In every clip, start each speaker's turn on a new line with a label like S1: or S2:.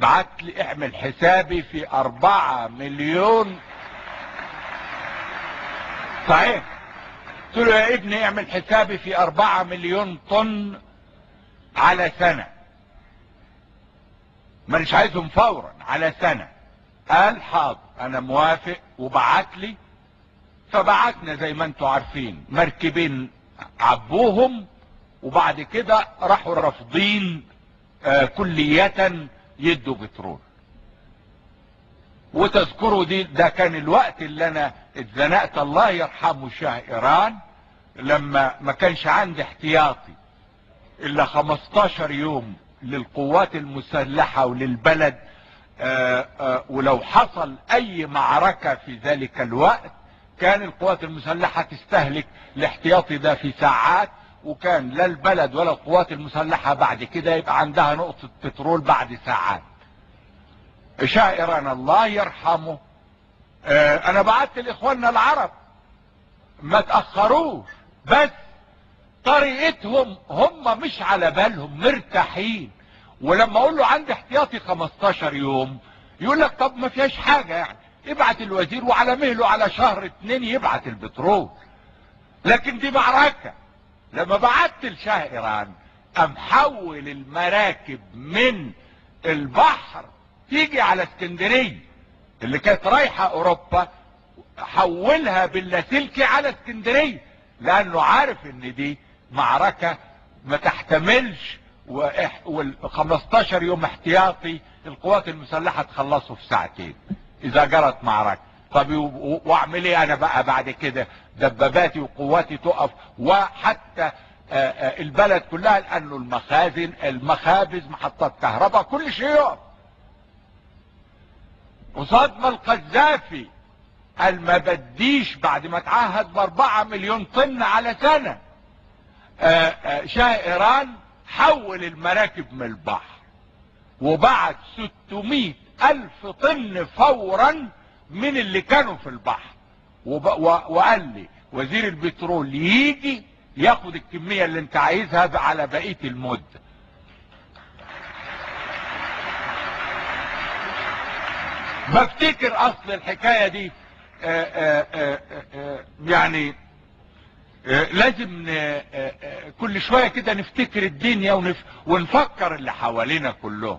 S1: ابعت لي اعمل حسابي في اربعة مليون صحيح قلت له يا ابني اعمل حسابي في اربعة مليون طن على سنة مانيش عايزهم فورا على سنة قال حاضر انا موافق وبعت لي فبعتنا زي ما انتوا عارفين مركبين عبوهم وبعد كده راحوا رافضين آه كلية يدوا بترول وتذكروا دي ده كان الوقت اللي انا اتزنقت الله يرحمه شاه ايران لما ما كانش عندي احتياطي الا 15 يوم للقوات المسلحة وللبلد آآ آآ ولو حصل اي معركة في ذلك الوقت كان القوات المسلحة تستهلك الاحتياطي ده في ساعات وكان لا البلد ولا القوات المسلحة بعد كده يبقى عندها نقطة بترول بعد ساعات شاه ايران الله يرحمه آه انا بعت لاخواننا العرب ما تاخروش بس طريقتهم هم مش على بالهم مرتاحين ولما اقول له عندي احتياطي 15 يوم يقول لك طب ما فيهاش حاجه يعني ابعت الوزير وعلى مهله على شهر اتنين يبعت البترول لكن دي معركه لما بعت لشاه ايران قام حول المراكب من البحر تيجي على اسكندريه اللي كانت رايحه اوروبا حولها باللاسلكي على اسكندريه لانه عارف ان دي معركه ما تحتملش وال 15 يوم احتياطي القوات المسلحه تخلصه في ساعتين اذا جرت معركه طب واعمل ايه انا بقى بعد كده دباباتي وقواتي تقف وحتى البلد كلها لانه المخازن المخابز محطات كهرباء كل شيء يقف قصاد ما القذافي قال ما بديش بعد ما اتعهد باربعة مليون طن على سنة آآ آآ شاه ايران حول المراكب من البحر وبعت 600 الف طن فورا من اللي كانوا في البحر وب... و... وقال لي وزير البترول يجي ياخد الكمية اللي انت عايزها على بقية المدة بفتكر اصل الحكاية دي آآ آآ آآ يعني لازم كل شوية كده نفتكر الدنيا ونف ونفكر اللي حوالينا كلهم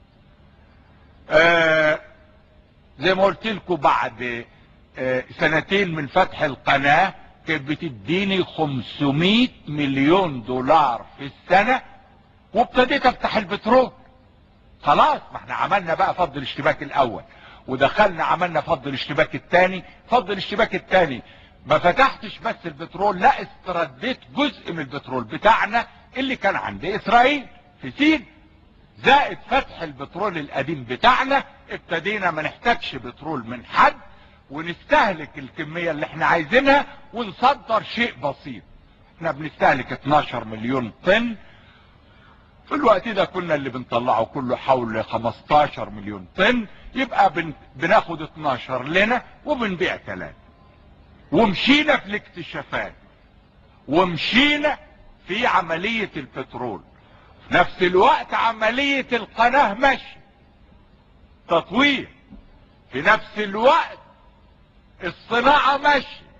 S1: زي ما قلت لكم بعد سنتين من فتح القناة كانت بتديني 500 مليون دولار في السنة وابتديت افتح البترول خلاص ما احنا عملنا بقى فض الاشتباك الاول ودخلنا عملنا فض الاشتباك الثاني فض الاشتباك الثاني ما فتحتش بس البترول لا استرديت جزء من البترول بتاعنا اللي كان عند اسرائيل في سين زائد فتح البترول القديم بتاعنا ابتدينا ما نحتاجش بترول من حد ونستهلك الكمية اللي احنا عايزينها ونصدر شيء بسيط احنا بنستهلك 12 مليون طن في الوقت ده كنا اللي بنطلعه كله حول 15 مليون طن يبقى بن بناخد 12 لنا وبنبيع 3 ومشينا في الاكتشافات ومشينا في عملية البترول في نفس الوقت عملية القناة ماشية تطوير في نفس الوقت الصناعة ماشية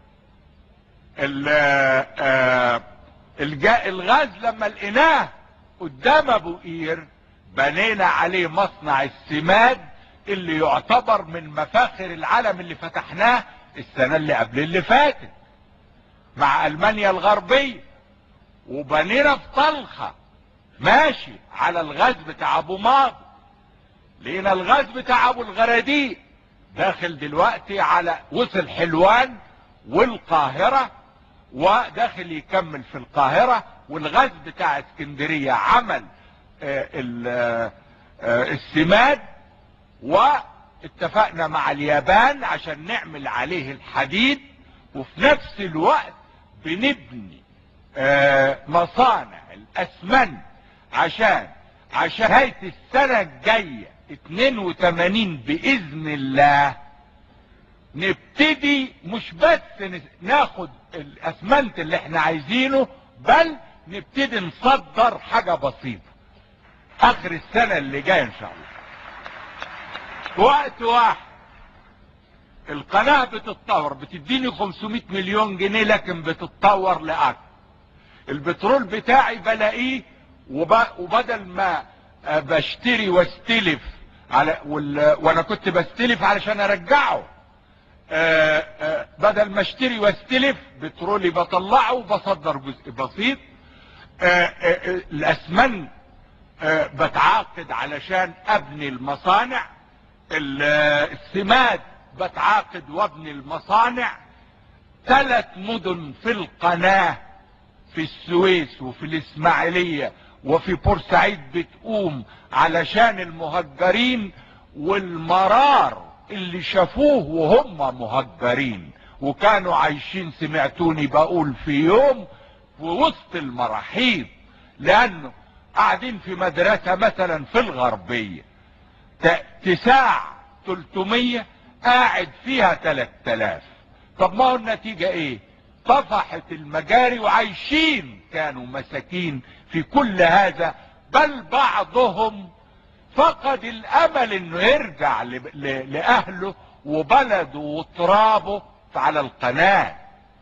S1: الغاز لما لقيناه قدام ابو قير بنينا عليه مصنع السماد اللي يعتبر من مفاخر العالم اللي فتحناه السنة اللي قبل اللي فاتت مع المانيا الغربية وبنينا في طلخة ماشي على الغاز بتاع ابو ماضي لقينا الغاز بتاع ابو الغراديق داخل دلوقتي على وصل حلوان والقاهرة وداخل يكمل في القاهرة والغاز بتاع اسكندرية عمل آآ آآ السماد واتفقنا مع اليابان عشان نعمل عليه الحديد وفي نفس الوقت بنبني مصانع الاسمنت عشان عشان نهاية السنة الجاية 82 باذن الله نبتدي مش بس ناخد الاسمنت اللي احنا عايزينه بل نبتدي نصدر حاجة بسيطة اخر السنة اللي جاية ان شاء الله في وقت واحد القناة بتتطور بتديني 500 مليون جنيه لكن بتتطور لأكثر البترول بتاعي بلاقيه وب... وبدل ما بشتري واستلف على وال... وانا كنت بستلف علشان ارجعه آآ آآ بدل ما اشتري واستلف بترولي بطلعه وبصدر جزء بسيط آآ الاسمنت بتعاقد علشان ابني المصانع السماد بتعاقد وابني المصانع ثلاث مدن في القناة في السويس وفي الاسماعيلية وفي بورسعيد بتقوم علشان المهجرين والمرار اللي شافوه وهم مهجرين وكانوا عايشين سمعتوني بقول في يوم في وسط المراحيض لانه قاعدين في مدرسة مثلا في الغربية تساع 300 قاعد فيها 3000 طب ما هو النتيجة ايه طفحت المجاري وعايشين كانوا مساكين في كل هذا بل بعضهم فقد الامل انه يرجع لاهله وبلده وترابه على القناة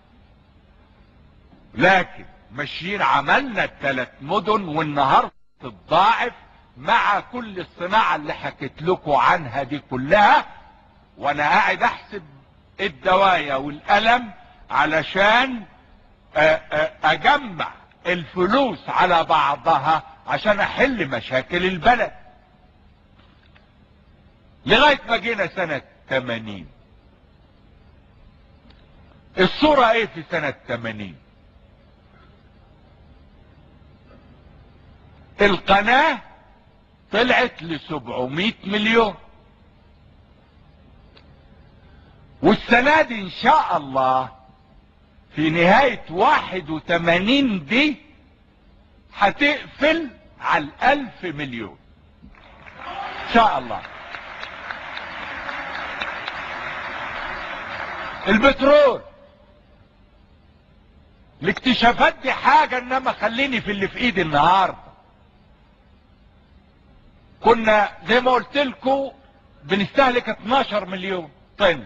S1: لكن ماشيين عملنا الثلاث مدن والنهارده تتضاعف مع كل الصناعة اللي حكيت لكم عنها دي كلها وانا قاعد احسب الدوايا والالم علشان اجمع الفلوس على بعضها عشان احل مشاكل البلد لغاية ما جينا سنة 80 الصورة ايه في سنة 80 القناة طلعت ل 700 مليون والسنة دي ان شاء الله في نهاية 81 دي هتقفل على الالف مليون ان شاء الله البترول الاكتشافات دي حاجة انما خليني في اللي في ايدي النهاردة كنا زي ما قلت لكم بنستهلك 12 مليون طن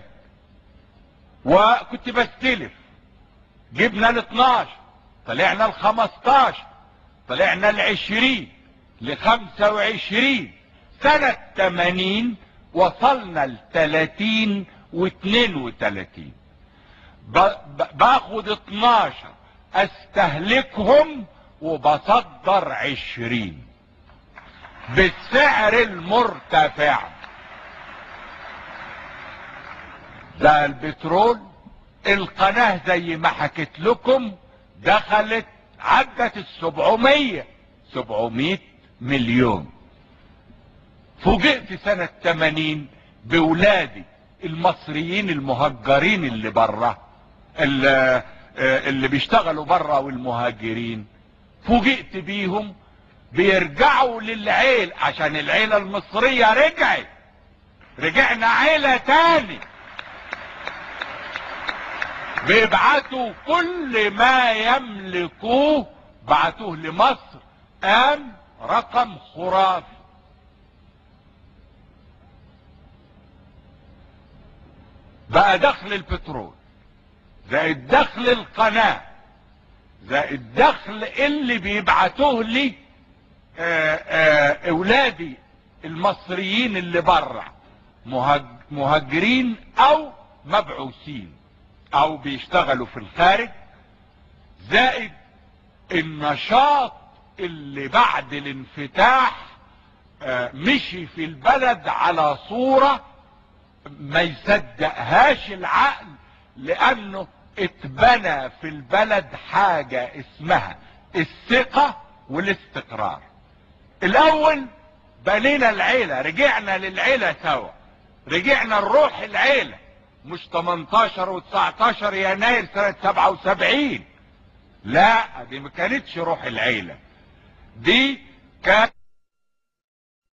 S1: وكنت بستلف جبنا ال 12 طلعنا ال 15 طلعنا ال 20 ل 25 سنة 80 وصلنا ل 30 و 32 باخد 12 استهلكهم وبصدر 20 بالسعر المرتفع ده البترول القناة زي ما حكيت لكم دخلت عدت السبعمية سبعمية مليون فوجئت سنة تمانين بولادي المصريين المهجرين اللي برا اللي, اللي بيشتغلوا برا والمهاجرين فوجئت بيهم بيرجعوا للعيل عشان العيلة المصرية رجعت رجعنا عيلة تاني بيبعتوا كل ما يملكوه بعتوه لمصر قام رقم خرافي بقى دخل البترول زائد دخل القناة زائد دخل اللي بيبعتوه لي آآ آآ اولادي المصريين اللي برا مهاجرين او مبعوثين او بيشتغلوا في الخارج زائد النشاط اللي بعد الانفتاح مشي في البلد على صورة ما يصدقهاش العقل لانه اتبنى في البلد حاجة اسمها الثقة والاستقرار الاول بنينا العيلة رجعنا للعيلة سوا رجعنا نروح العيلة مش 18 و19 يناير سنة 77 لا دي ما كانتش روح العيلة دي كانت